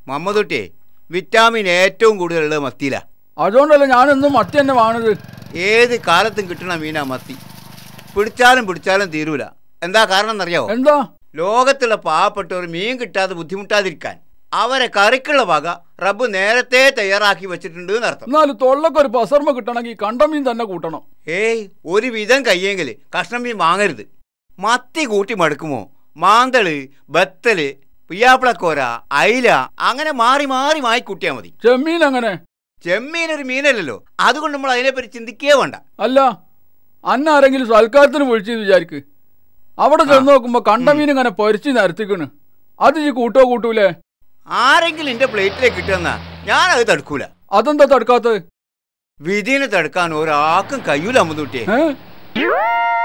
മമ്മദുട്ടിയെ vitamin ഏറ്റവും കൂടുതലുള്ളത് മത്തിയില അതുകൊണ്ടല്ല ഞാനെന്നും മത്തി തന്നെ വാങ്ങുന്നത് ഏത് കാലത്തും കിട്ടണ മീനാ മത്തി പിടിച്ചാലും പിടിച്ചാലും തീരൂല എന്താ കാരണം എന്നറിയാവോ എന്താ ലോകത്തുള്ള പാവപ്പെട്ടവർ മീൻ കിട്ടാതെ ബുദ്ധിമുട്ടാതിരിക്കാൻ അവരെ കറിക്കുള്ള വക റബ്ബ് നേരത്തെ തയ്യാറാക്കി വെച്ചിട്ടുണ്ട് എന്നർത്ഥം എന്നാലും തൊള്ളക്ക് ഒരു പസർമ കിട്ടണമെങ്കിൽ കണ്ടമീൻ തന്നെ കൂട്ടണം ഏയ് ഒരു വിധം കയ്യെങ്കിൽ കഷ്ണം മീൻ വാങ്ങരുത് മത്തി കൂട്ടി മടുക്കുമോ മാന്തള് ബത്തല് പിയാപ്പിളക്കോര അയില അങ്ങനെ മാറി മാറി വാങ്ങിക്കൂട്ടിയാൽ മതി ചെമ്മീൻ അങ്ങനെ ചെമ്മീൻ ഒരു മീനല്ലല്ലോ അതുകൊണ്ട് നമ്മൾ അതിനെപ്പറ്റി ചിന്തിക്കേ വേണ്ട അല്ല അന്ന ആരെങ്കിലും സൽക്കാരത്തിന് വിളിച്ചെന്ന് വിചാരിക്ക് അവിടെ ചെന്ന് നോക്കുമ്പോ കണ്ടമീൻ ഇങ്ങനെ പൊരിച്ച് നിരത്തിക്കണ് അത് ഈ കൂട്ടോ കൂട്ടൂലേ ആരെങ്കിലും എന്റെ പ്ലേറ്റിലേക്ക് കിട്ടുന്ന ഞാൻ അത് തടുക്കൂല അതെന്താ തടുക്കാത്തത് വിധിനെ തടുക്കാൻ ഒരാൾക്കും കഴിയൂല അമ്മൂട്ടിയെ ഏ